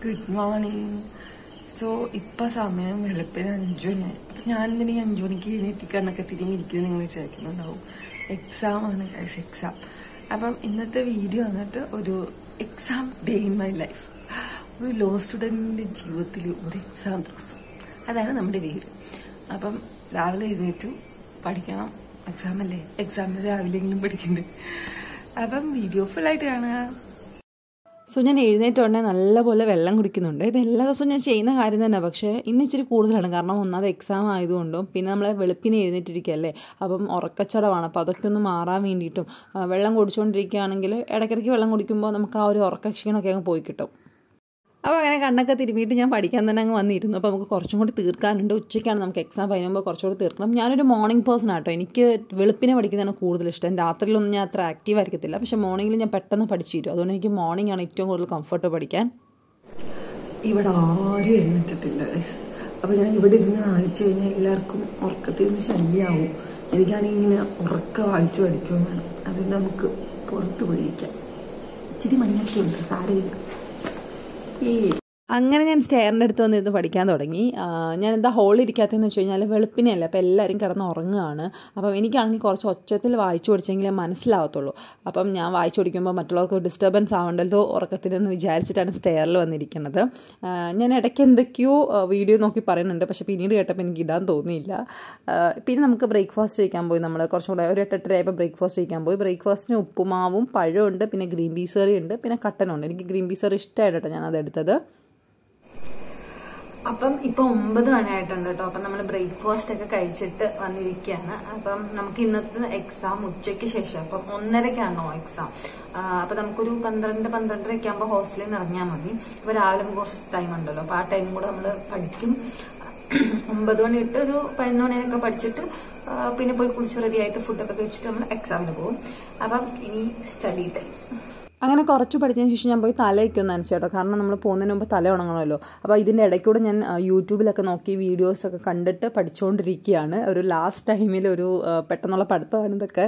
good morning so ഇപ്പൊ സമയം വെളുപ്പിന് അഞ്ചു മണി അപ്പൊ ഞാൻ എന്തിനാ ഈ അഞ്ചു മണിക്ക് എഴുന്നേറ്റ് കണ്ണൊക്കെ തിരിഞ്ഞിരിക്കുന്നത് നിങ്ങൾ വിചാരിക്കുന്നുണ്ടാവും എക്സാം ആണ് എക്സാം അപ്പം ഇന്നത്തെ വീഡിയോ വന്നിട്ട് ഒരു exam day in my life ഒരു ലോ സ്റ്റുഡൻറ്റിൻ്റെ ജീവിതത്തിൽ ഒരു എക്സാം ദിവസം അതാണ് നമ്മുടെ വീഡിയോ അപ്പം രാവിലെ എഴുന്നേറ്റു പഠിക്കണം എക്സാം അല്ലേ എക്സാമിന് രാവിലെയെങ്കിലും പഠിക്കണ്ടേ അപ്പം വീഡിയോ ഫുള്ളായിട്ട് കാണുക സോ ഞാൻ എഴുന്നേറ്റ ഉടനെ നല്ലപോലെ വെള്ളം കുടിക്കുന്നുണ്ട് ഇത് എല്ലാ ദിവസവും ഞാൻ ചെയ്യുന്ന കാര്യം തന്നെ പക്ഷേ ഇന്ന് ഇച്ചിരി കൂടുതലാണ് കാരണം ഒന്നാമത് എക്സാം ആയതുകൊണ്ടും പിന്നെ നമ്മൾ വെളുപ്പിനെ എഴുന്നേറ്റിരിക്കുകയല്ലേ അപ്പം ഉറക്കച്ചടവാണ് അപ്പോൾ അതൊക്കെ ഒന്ന് മാറാൻ വേണ്ടിയിട്ടും ആ, വെള്ളം കുടിച്ചുകൊണ്ടിരിക്കുകയാണെങ്കിൽ ഇടയ്ക്കിടയ്ക്ക് വെള്ളം കുടിക്കുമ്പോൾ നമുക്ക് ആ ഒരു ഉറക്ക ക്ഷീണമൊക്കെ അങ്ങ് പോയി കിട്ടും അപ്പോൾ അങ്ങനെ കണ്ണൊക്കെ തിരുമിയിട്ട് ഞാൻ പഠിക്കാൻ തന്നെ അങ്ങ് വന്നിരുന്നു അപ്പോൾ നമുക്ക് കുറച്ചും കൂടി തീർക്കാനുണ്ട് ഉച്ചയ്ക്കാണ് നമുക്ക് എക്സാം കഴിയുമ്പോൾ കുറച്ചുകൂടി തീർക്കണം ഞാനൊരു മോർണിംഗ് പേഴ്സൺ ആട്ടോ എനിക്ക് വെളുപ്പിനെ പഠിക്കുന്നതാണ് കൂടുതൽ ഇഷ്ടം രാത്രിയിലൊന്നും ഞാൻ അത്ര ആക്റ്റീവ് ആയിരിക്കത്തില്ല പക്ഷേ മോർണിംഗിൽ ഞാൻ പെട്ടെന്ന് പഠിച്ചു തരും അതുകൊണ്ട് എനിക്ക് മോർണിംഗ് ആണ് ഏറ്റവും കൂടുതൽ കംഫർട്ട് പഠിക്കാൻ ഇവിടെ ആരും എഴുന്നേറ്റിട്ടില്ല ഗൈസ് അപ്പോൾ ഞാൻ ഇവിടെ ഇരുന്ന് വായിച്ചു കഴിഞ്ഞാൽ എല്ലാവർക്കും ഉറക്കത്തിൽ നിന്ന് ശല്യമാവും എനിക്കാണെങ്കിൽ ഇങ്ങനെ ഉറക്ക വായിച്ചു പഠിക്കുകയും വേണം അത് നമുക്ക് പുറത്ത് പോയിരിക്കാം ഇച്ചിരി മഞ്ഞൊക്കെ ഉണ്ട് സാരമില്ല ഈ അങ്ങനെ ഞാൻ സ്റ്റെയറിൻ്റെ അടുത്ത് വന്നിരുന്ന് പഠിക്കാൻ തുടങ്ങി ആ, ഞാൻ എന്താ ഹോളിൽ ഇരിക്കാത്തതെന്ന് വെച്ച് കഴിഞ്ഞാൽ വെളുപ്പിനെയല്ല അപ്പോൾ എല്ലാവരും കിടന്ന് ഉറങ്ങുകയാണ് അപ്പം എനിക്കാണെങ്കിൽ കുറച്ച് ഒച്ചത്തിൽ വായിച്ചു പഠിച്ചെങ്കിലേ മനസ്സിലാവത്തുള്ളൂ അപ്പം ഞാൻ വായിച്ചു പഠിക്കുമ്പോൾ മറ്റുള്ളവർക്ക് ഡിസ്റ്റർബൻസ് ആവണ്ടല്ലോ ഉറക്കത്തിനെന്ന് വിചാരിച്ചിട്ടാണ് സ്റ്റെയറിൽ വന്നിരിക്കുന്നത് ആ, ഞാൻ ഇടയ്ക്ക് എന്തൊക്കെയോ ആ, വീഡിയോ നോക്കി പറയുന്നുണ്ട് പക്ഷേ പിന്നീട് കേട്ടപ്പോൾ എനിക്ക് ഇടാൻ തോന്നിയില്ല ആ, പിന്നെ നമുക്ക് ബ്രേക്ക്ഫാസ്റ്റ് കഴിക്കാൻ പോയി നമ്മൾ കുറച്ചും കൂടെ ഒരു എട്ടെട്ടരയായപ്പോൾ ബ്രേക്ക്ഫാസ്റ്റ് കഴിക്കാൻ പോയി ബ്രേക്ക്ഫാസ്റ്റിന് ഉപ്പുമാവും പഴമുണ്ട് പിന്നെ ഗ്രീൻ പീസ് കറി ഉണ്ട് പിന്നെ കട്ടനുണ്ട് എനിക്ക് ഗ്രീൻ പീസ് കറി ഇഷ്ടമായിട്ട് കേട്ടോ ഞാനത് എടുത്തത് അപ്പം ഇപ്പൊ ഒമ്പത് മണിയായിട്ടുണ്ട് കേട്ടോ അപ്പം നമ്മൾ ബ്രേക്ക്ഫാസ്റ്റ് ഒക്കെ കഴിച്ചിട്ട് വന്നിരിക്കുകയാണ് അപ്പം നമുക്ക് ഇന്നത്തെ എക്സാം ഉച്ചയ്ക്ക് ശേഷം അപ്പം ഒന്നരക്കാണോ എക്സാം അപ്പൊ നമുക്കൊരു പന്ത്രണ്ട് പന്ത്രണ്ടരയ്ക്ക് ആകുമ്പോൾ ഹോസ്റ്റലിൽ നിന്ന് ഇറങ്ങിയാൽ മതി അപ്പൊ രാവിലെ നമുക്ക് കുറച്ച് ടൈം ഉണ്ടല്ലോ അപ്പൊ ആ ടൈം കൂടെ നമ്മൾ പഠിക്കും ഒമ്പത് മണി തൊട്ട് ഒരു പതിനൊന്ന് മണിയൊക്കെ പഠിച്ചിട്ട് ആ, പിന്നെ പോയി കുളിച്ച് റെഡി ആയിട്ട് ഫുഡൊക്കെ കഴിച്ചിട്ട് നമ്മൾ എക്സാമിന് പോകും അപ്പം ഇനി സ്റ്റഡി ടൈം അങ്ങനെ കുറച്ച് പഠിച്ചതിന് ശേഷം ഞാൻ പോയി തലയൊക്കെ ഒന്ന് നനച്ചു കേട്ടോ കാരണം നമ്മൾ പോകുന്നതിന് മുമ്പ് തല ഉണങ്ങണമല്ലോ അപ്പോൾ ഇതിൻ്റെ ഇടയ്ക്കൂടെ ഞാൻ ആ, യൂട്യൂബിലൊക്കെ നോക്കി വീഡിയോസൊക്കെ കണ്ടിട്ട് പഠിച്ചുകൊണ്ടിരിക്കുകയാണ് ഒരു ലാസ്റ്റ് ടൈമിൽ ഒരു ആ, പെട്ടെന്നുള്ള പഠിത്തമാണ് ഇതൊക്കെ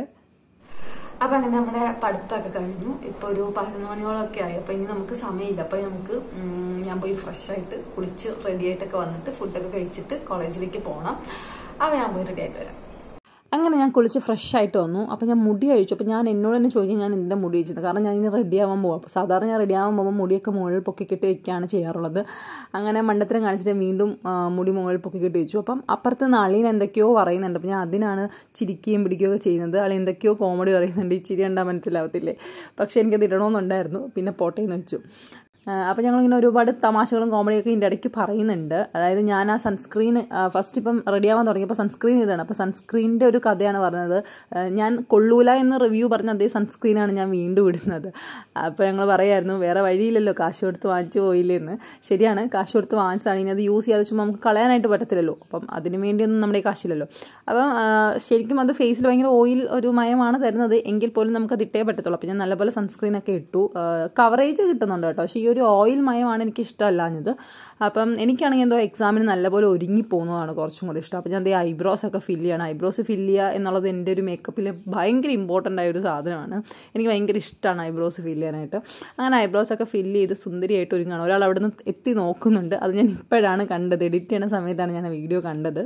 അപ്പൊ അങ്ങനെ നമ്മുടെ പഠിത്തമൊക്കെ കഴിഞ്ഞു ഇപ്പൊ ഒരു പതിനൊന്ന് മണിയോളമൊക്കെ ആയി അപ്പൊ ഇനി നമുക്ക് സമയമില്ല അപ്പൊ നമുക്ക് ഉം, ഞാൻ പോയി ഫ്രഷ് ആയിട്ട് കുളിച്ച് റെഡി ആയിട്ടൊക്കെ വന്നിട്ട് ഫുഡൊക്കെ കഴിച്ചിട്ട് കോളേജിലേക്ക് പോകണം അപ്പൊ ഞാൻ പോയി റെഡി ആയിട്ട് വരാം അങ്ങനെ ഞാൻ കുളിച്ച് ഫ്രഷ് ആയിട്ട് വന്നു അപ്പോൾ ഞാൻ മുടി കഴിച്ചു അപ്പോൾ ഞാൻ എന്നോട് തന്നെ ചോദിക്കും ഞാൻ എന്തിൻ്റെ മുടി കഴിച്ചത് കാരണം ഞാൻ ഇനി റെഡി ആവാൻ പോകും അപ്പോൾ സാധാരണ ഞാൻ റെഡി ആവാൻ പോകുമ്പോൾ മുടിയൊക്കെ മുകളിൽ പൊക്കിക്കെട്ടി വെക്കുകയാണ് ചെയ്യാറുള്ളത് അങ്ങനെ മണ്ടത്തരം കാണിച്ചിട്ട് വീണ്ടും ആ, മുടി മുകളിൽ പൊക്കിക്കെട്ടി വെച്ചു അപ്പം അപ്പുറത്ത് നിന്ന് അളിയൻ എന്തൊക്കെയോ പറയുന്നുണ്ട് അപ്പോൾ ഞാൻ അതിനാണ് ചിരിക്കുകയും പിടിക്കുകയൊക്കെ ചെയ്യുന്നത് അളി എന്തൊക്കെയോ കോമഡി പറയുന്നുണ്ട് ഈ ചിരി കണ്ടാൽ മനസ്സിലാവത്തില്ലേ പക്ഷേ എനിക്കത് ഇടണമെന്നുണ്ടായിരുന്നു പിന്നെ പോട്ടേന്ന് വെച്ചു അപ്പോൾ ഞങ്ങളിങ്ങനെ ഒരുപാട് തമാശകളും കോമഡിയൊക്കെ ഇതിൻ്റെ ഇടയ്ക്ക് പറയുന്നുണ്ട് അതായത് ഞാൻ ആ സൺസ്ക്രീൻ ഫസ്റ്റ് ഇപ്പം റെഡി ആവാൻ തുടങ്ങിയപ്പോൾ സൺസ്ക്രീൻ ഇടണം അപ്പോൾ സൺസ്ക്രീനിൻ്റെ ഒരു കഥയാണ് പറഞ്ഞത് ആ, ഞാൻ കൊള്ളൂല എന്ന് റിവ്യൂ പറഞ്ഞ അതേ സൺസ്ക്രീനാണ് ഞാൻ വീണ്ടും ഇടുന്നത് അപ്പോൾ ഞങ്ങൾ പറയായിരുന്നു വേറെ വഴിയില്ലല്ലോ കാശ് കൊടുത്ത് വാങ്ങിച്ചു പോയില്ലെന്ന് ശരിയാണ് കാശ് കൊടുത്ത് വാങ്ങിച്ചതാണ് ഇനി അത് യൂസ് ചെയ്യാതെ ചുമ്മാ നമുക്ക് കളയാനായിട്ട് പറ്റത്തില്ലല്ലോ അപ്പം അതിന് വേണ്ടിയൊന്നും നമ്മുടെ കാശില്ലല്ലോ അപ്പം ആ, ശരിക്കും അത് ഫേസിൽ ഭയങ്കര ഓയിൽ ഒരു മയമാണ് തരുന്നത് എങ്കിൽ പോലും നമുക്ക് അത് ഇട്ടേ പറ്റത്തുള്ളൂ അപ്പം ഞാൻ നല്ലപോലെ സൺസ്ക്രീൻ ഒക്കെ ഇട്ടു കവറേജ് കിട്ടുന്നുണ്ട് കേട്ടോ പക്ഷേ ഈ ഒരു ഓയിൽ മയമാണ് എനിക്ക് ഇഷ്ടമല്ലാഞ്ഞത് അപ്പം എനിക്കാണെങ്കിൽ എന്തോ എക്സാമിന് നല്ലപോലെ ഒരുങ്ങി പോകുന്നതാണ് കുറച്ചും കൂടി ഇഷ്ടം അപ്പം ഞാൻ ദേ ഐബ്രോസ് ഒക്കെ ഫില്ല് ചെയ്യണം ഐബ്രോസ് ഫില്ല് ചെയ്യുക എന്നുള്ളത് എൻ്റെ ഒരു മേക്കപ്പിൽ ഭയങ്കര ഇമ്പോർട്ടൻ്റ് ആയ ഒരു സാധനമാണ് എനിക്ക് ഭയങ്കര ഇഷ്ടമാണ് ഐബ്രോസ് ഫില്ല് ചെയ്യാനായിട്ട് അങ്ങനെ ഐബ്രോസ് ഒക്കെ ഫില്ല് ചെയ്ത് സുന്ദരിയായിട്ട് ഒരുങ്ങണം ഒരാൾ അവിടെ നിന്ന് എത്തി നോക്കുന്നുണ്ട് അത് ഞാൻ ഇപ്പോഴാണ് കണ്ടത് എഡിറ്റ് ചെയ്യുന്ന സമയത്താണ് ഞാൻ ആ വീഡിയോ കണ്ടത്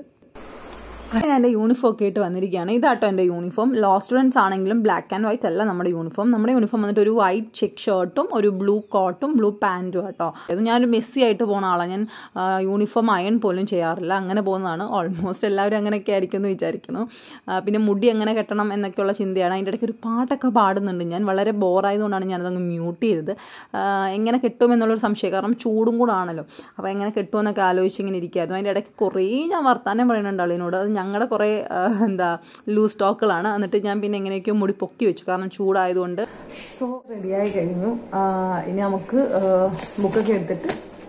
ഞാൻ എൻ്റെ യൂണിഫോം ഒക്കെ ആയിട്ട് വന്നിരിക്കുകയാണ് ഇതാട്ടോ എൻ്റെ യൂണിഫോം ലോ സ്റ്റുഡൻസ് ആണെങ്കിലും ബ്ലാക്ക് ആൻഡ് വൈറ്റ് അല്ല നമ്മുടെ യൂണിഫോം നമ്മുടെ യൂണിഫോം വന്നിട്ട് ഒരു വൈറ്റ് ചെക്ക് ഷർട്ടും ഒരു ബ്ലൂ കോട്ടും ബ്ലൂ പാൻറ്റും ആട്ടോ ഇത് ഞാനൊരു മെസ്സി ആയിട്ട് പോകുന്ന ആളാണ് ഞാൻ യൂണിഫോം അയൺ പോലും ചെയ്യാറില്ല അങ്ങനെ പോകുന്നതാണ് ഓൾമോസ്റ്റ് എല്ലാവരും അങ്ങനെയൊക്കെ ആയിരിക്കും എന്ന് വിചാരിക്കുന്നു ആ, പിന്നെ മുടി എങ്ങനെ കെട്ടണം എന്നൊക്കെയുള്ള ചിന്തയാണ് അതിൻ്റെ ഇടയ്ക്ക് ഒരു പാട്ടൊക്കെ പാടുന്നുണ്ട് ഞാൻ വളരെ ബോറായതുകൊണ്ടാണ് ഞാനതങ്ങ് മ്യൂട്ട് ചെയ്തത് ആ, എങ്ങനെ കെട്ടും എന്നുള്ളൊരു സംശയം കാരണം ചൂടും കൂടെ ആണല്ലോ അപ്പോൾ എങ്ങനെ കെട്ടുമെന്നൊക്കെ ആലോചിച്ച് ഇങ്ങനെ ഇരിക്കുകയായിരുന്നു അതിൻ്റെ ഇടയ്ക്ക് കുറേ ഞാൻ വർത്താനം പറയുന്നുണ്ട് ആളിനോട് അത് ഞങ്ങളുടെ കുറേ ആ, എന്താ ലൂസ് സ്റ്റോക്കുകളാണ് എന്നിട്ട് ഞാൻ പിന്നെ എങ്ങനെയൊക്കെയോ മുടി പൊക്കി വെച്ചു കാരണം ചൂടായതുകൊണ്ട് സോ റെഡിയായി കഴിഞ്ഞു ആ, ഇനി നമുക്ക് ബുക്കൊക്കെ എടുത്തിട്ട്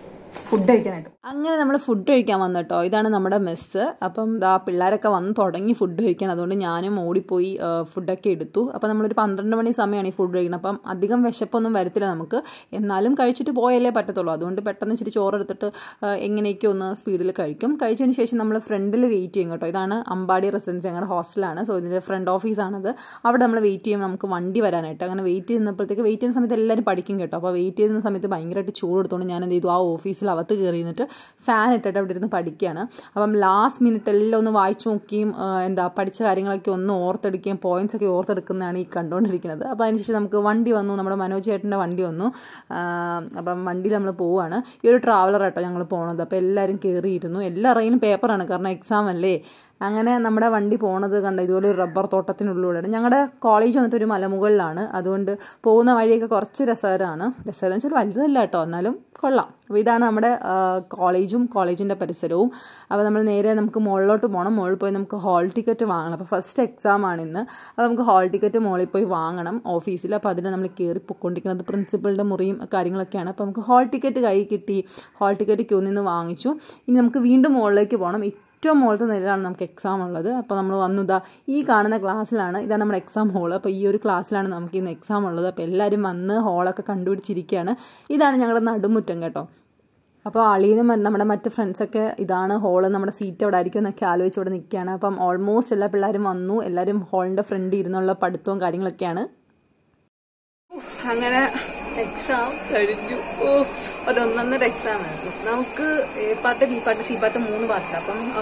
ഫുഡ് കഴിക്കാനായിട്ട് അങ്ങനെ നമ്മൾ ഫുഡ് കഴിക്കാൻ വന്നു കേട്ടോ ഇതാണ് നമ്മുടെ മെസ്സ് അപ്പം ദാ പിള്ളേരൊക്കെ വന്ന് തുടങ്ങി ഫുഡ് കഴിക്കാൻ അതുകൊണ്ട് ഞാനും ഓടിപ്പോയി ആ, ഫുഡൊക്കെ എടുത്തു അപ്പം നമ്മളൊരു പന്ത്രണ്ട് മണി സമയമാണ് ഈ ഫുഡ് കഴിക്കുന്നത് അപ്പം അധികം വിശപ്പൊന്നും വരത്തില്ല നമുക്ക് എന്നാലും കഴിച്ചിട്ട് പോയാലേ പറ്റത്തുള്ളൂ അതുകൊണ്ട് പെട്ടെന്ന് ഇച്ചിരി ചോറ് എടുത്തിട്ട് ആ, എങ്ങനെയൊക്കെ ഒന്ന് സ്പീഡിൽ കഴിക്കും കഴിച്ചതിന് ശേഷം നമ്മൾ ഫ്രണ്ടിൽ വെയിറ്റ് ചെയ്യും കേട്ടോ ഇതാണ് അമ്പാടി റെസിഡൻസ് ഞങ്ങളുടെ ഹോസ്റ്റലാണ് സോ ഇതിൻ്റെ ഫ്രണ്ട് ഓഫീസാണത് അവിടെ നമ്മൾ വെയിറ്റ് ചെയ്യും നമുക്ക് വണ്ടി വരാനായിട്ട് അങ്ങനെ വെയിറ്റ് ചെയ്യുന്നപ്പോഴത്തേക്ക് വെയിറ്റ് ചെയ്യുന്ന സമയത്ത് എല്ലാവരും പഠിക്കും കേട്ടോ അപ്പോൾ വെയിറ്റ് ചെയ്യുന്ന സമയത്ത് ഭയങ്കരമായിട്ട് ചൂട് എടുത്തുകൊണ്ട് ഞാൻ എന്ത് ചെയ്തു ആ ഓഫീസിൽ അകത്ത് കയറി നിന്നിട്ട് ഫാൻ ഇട്ടിട്ട് അവിടെ ഇരുന്ന് പഠിക്കുകയാണ് അപ്പം ലാസ്റ്റ് മിനിറ്റ് എല്ലാം ഒന്ന് വായിച്ചു നോക്കിയും ആ, എന്താ പഠിച്ച കാര്യങ്ങളൊക്കെ ഒന്ന് ഓർത്തെടുക്കുകയും പോയിന്റ്സ് ഒക്കെ ഓർത്തെടുക്കുന്നതാണ് ഈ കണ്ടുകൊണ്ടിരിക്കുന്നത് അപ്പോൾ അതിനുശേഷം നമുക്ക് വണ്ടി വന്നു നമ്മുടെ മനോജ് ചേട്ടൻ്റെ വണ്ടി വന്നു ആ, അപ്പം വണ്ടിയിൽ നമ്മൾ പോവുകയാണ് ഈ ഒരു ട്രാവലർ ആട്ടോ ഞങ്ങൾ പോണത് അപ്പോൾ എല്ലാവരും കയറിയിരുന്നു എല്ലാ റെയിനും പേപ്പറാണ് കാരണം എക്സാം അല്ലേ അങ്ങനെ നമ്മുടെ വണ്ടി പോണത് കണ്ട ഇതുപോലെ ഒരു റബ്ബർ തോട്ടത്തിനുള്ളിലൂടെയാണ് ഞങ്ങളുടെ കോളേജ് വന്നിട്ട് ഒരു മലമുകളിലാണ് അതുകൊണ്ട് പോകുന്ന വഴിയൊക്കെ കുറച്ച് രസകരമാണ് രസകരം വെച്ചാൽ വലുതല്ല കേട്ടോ എന്നാലും കൊള്ളാം അപ്പോൾ ഇതാണ് നമ്മുടെ ആ, കോളേജും കോളേജിൻ്റെ പരിസരവും അപ്പോൾ നമ്മൾ നേരെ നമുക്ക് മുകളിലോട്ട് പോകണം മുകളിൽ പോയി നമുക്ക് ഹാൾ ടിക്കറ്റ് വാങ്ങണം അപ്പോൾ ഫസ്റ്റ് എക്സാം ആണ് ഇന്ന് അപ്പോൾ നമുക്ക് ഹാൾ ടിക്കറ്റ് മുകളിൽ പോയി വാങ്ങണം ഓഫീസിൽ അപ്പോൾ അതിന് നമ്മൾ കയറി പൊയ്ക്കൊണ്ടിരിക്കുന്നത് പ്രിൻസിപ്പളുടെ മുറിയും കാര്യങ്ങളൊക്കെയാണ് അപ്പോൾ നമുക്ക് ഹാൾ ടിക്കറ്റ് കൈ കിട്ടി ഹാൾ ടിക്കറ്റ് ക്യൂ നിന്ന് വാങ്ങിച്ചു ഇനി നമുക്ക് വീണ്ടും മുകളിലേക്ക് പോകണം ഏറ്റവും മുകളിലത്തെ നിലയിലാണ് നമുക്ക് എക്സാം ഉള്ളത് അപ്പോൾ നമ്മൾ വന്നു ഇതാ ഈ കാണുന്ന ക്ലാസ്സിലാണ് ഇതാണ് നമ്മുടെ എക്സാം ഹോൾ അപ്പോൾ ഈ ഒരു ക്ലാസ്സിലാണ് നമുക്ക് ഇന്ന് എക്സാം ഉള്ളത് അപ്പോൾ എല്ലാവരും വന്ന് ഹോളൊക്കെ കണ്ടുപിടിച്ചിരിക്കുകയാണ് ഇതാണ് ഞങ്ങളുടെ നടുമുറ്റം കേട്ടോ അപ്പോൾ അളീനും നമ്മുടെ മറ്റ് ഫ്രണ്ട്സൊക്കെ ഇതാണ് ഹോള് നമ്മുടെ സീറ്റ് അവിടെ ആയിരിക്കും എന്നൊക്കെ ആലോചിച്ച് ഇവിടെ നിൽക്കുകയാണ് അപ്പം ഓൾമോസ്റ്റ് എല്ലാ പിള്ളേരും വന്നു എല്ലാവരും ഹോളിൻ്റെ ഫ്രണ്ട് ഇരുന്നുള്ള പഠിത്തവും കാര്യങ്ങളൊക്കെയാണ് അങ്ങനെ എക്സാം കഴിഞ്ഞു ഓ ഒരു ഒന്നൊന്നര എക്സാം ആയിരുന്നു നമുക്ക് A part B part C part മൂന്ന് പാർട്ട് അപ്പം ആ,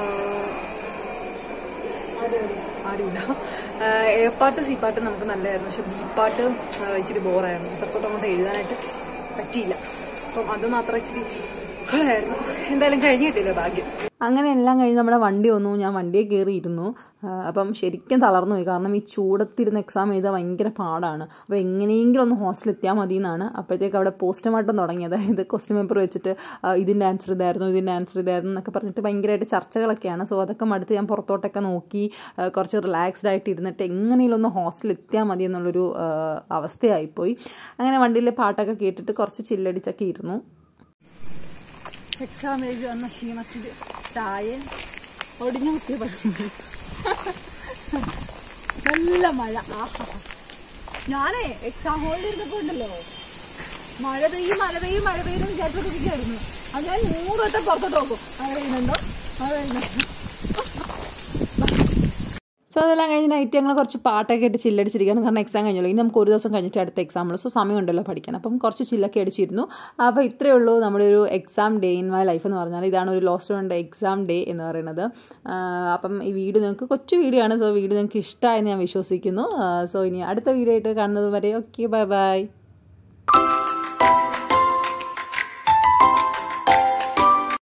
ആരുമില്ല ആ, എ പാർട്ട് സി പാർട്ട് നമുക്ക് നല്ലതായിരുന്നു പക്ഷെ ബി പാർട്ട് ആ, ഇച്ചിരി ബോറായിരുന്നു ഇതൊക്കെ അങ്ങോട്ട് എഴുതാനായിട്ട് പറ്റിയില്ല അപ്പം അത് മാത്രം ഇച്ചിരി ായിരുന്നു എന്തായാലും കഴിഞ്ഞ് കിട്ടിയില്ല ഭാഗ്യം അങ്ങനെ എല്ലാം കഴിഞ്ഞ് നമ്മുടെ വണ്ടി വന്നു ഞാൻ വണ്ടിയെ കയറിയിരുന്നു ആ, അപ്പം ശരിക്കും തളർന്നു പോയി കാരണം ഈ ചൂടത്തിരുന്ന് എക്സാം എഴുതാൻ ഭയങ്കര പാടാണ് അപ്പോൾ എങ്ങനെയെങ്കിലും ഒന്ന് ഹോസ്റ്റലിൽ എത്തിയാൽ മതി എന്നാണ് അപ്പോഴത്തേക്ക് അവിടെ പോസ്റ്റ്മോർട്ടം തുടങ്ങി അതായത് ക്വസ്റ്റ്യൻ പേപ്പർ വെച്ചിട്ട് ആ, ഇതിൻ്റെ ആൻസർ ഇതായിരുന്നു ഇതിൻ്റെ ആൻസർ ഇതായിരുന്നു എന്നൊക്കെ പറഞ്ഞിട്ട് ഭയങ്കരമായിട്ട് ചർച്ചകളൊക്കെയാണ് സോ അതൊക്കെ മടുത്ത് ഞാൻ പുറത്തോട്ടൊക്കെ നോക്കി ആ, കുറച്ച് റിലാക്സ്ഡ് ആയിട്ട് ഇരുന്നിട്ട് എങ്ങനെയെങ്കിലും ഒന്ന് ഹോസ്റ്റലിൽ എത്തിയാൽ മതി എന്നുള്ളൊരു ആ, അവസ്ഥയായിപ്പോയി അങ്ങനെ വണ്ടിയിലെ പാട്ടൊക്കെ കേട്ടിട്ട് കുറച്ച് ചില്ലടിച്ചൊക്കെ ഇരുന്നു എക്സാം എഴുതി വന്ന ക്ഷീണത്തിൽ ചായ ഒടിഞ്ഞു കുത്തിയ പഠിക്കുന്നു നല്ല മഴ ആഹാ ഞാനേ എക്സാം ഹോളിൽ ഇരുന്നപ്പോ ഉണ്ടല്ലോ മഴ പെയ്യും മഴ പെയ്യും മഴ പെയ്യും വിചാരിച്ചോണ്ടിരിക്കുകയായിരുന്നു അത് ഞാൻ നൂറ് വട്ടം പുറത്തോട്ട് നോക്കും മഴ പെയ്യുന്നുണ്ടോ മഴ പെയ്യുന്നുണ്ടോ സോ അതെല്ലാം കഴിഞ്ഞ് നൈറ്റ് ഞങ്ങൾ കുറച്ച് പാട്ടൊക്കെ ഇട്ട് ചില്ലടിച്ചിരിക്കുകയാണ് കാരണം എക്സാം കഴിഞ്ഞല്ലോ ഇനി നമുക്ക് ഒരു ദിവസം കഴിഞ്ഞിട്ട് അടുത്ത എക്സാം ഉള്ളൂ സോ സമയമുണ്ടല്ലോ പഠിക്കാൻ അപ്പം കുറച്ച് ചില്ലൊക്കെ അടിച്ചിരുന്നു അപ്പോൾ ഇത്രയേ ഉള്ളൂ നമ്മുടെ ഒരു exam day in my life എന്ന് പറഞ്ഞാൽ ഇതാണ് ഒരു ലോസ്റ്റ് വൺ എക്സാം ഡേ എന്ന് പറയുന്നത് ആ, അപ്പം ഈ വീഡിയോ നിങ്ങൾക്ക് കൊച്ചു വീഡിയോ ആണ് സോ വീഡിയോ നിങ്ങൾക്ക് ഇഷ്ടമായെന്ന് ഞാൻ വിശ്വസിക്കുന്നു സോ ഇനി അടുത്ത വീഡിയോ ആയിട്ട് കാണുന്നത് വരെ ഓക്കെ ബൈ ബൈ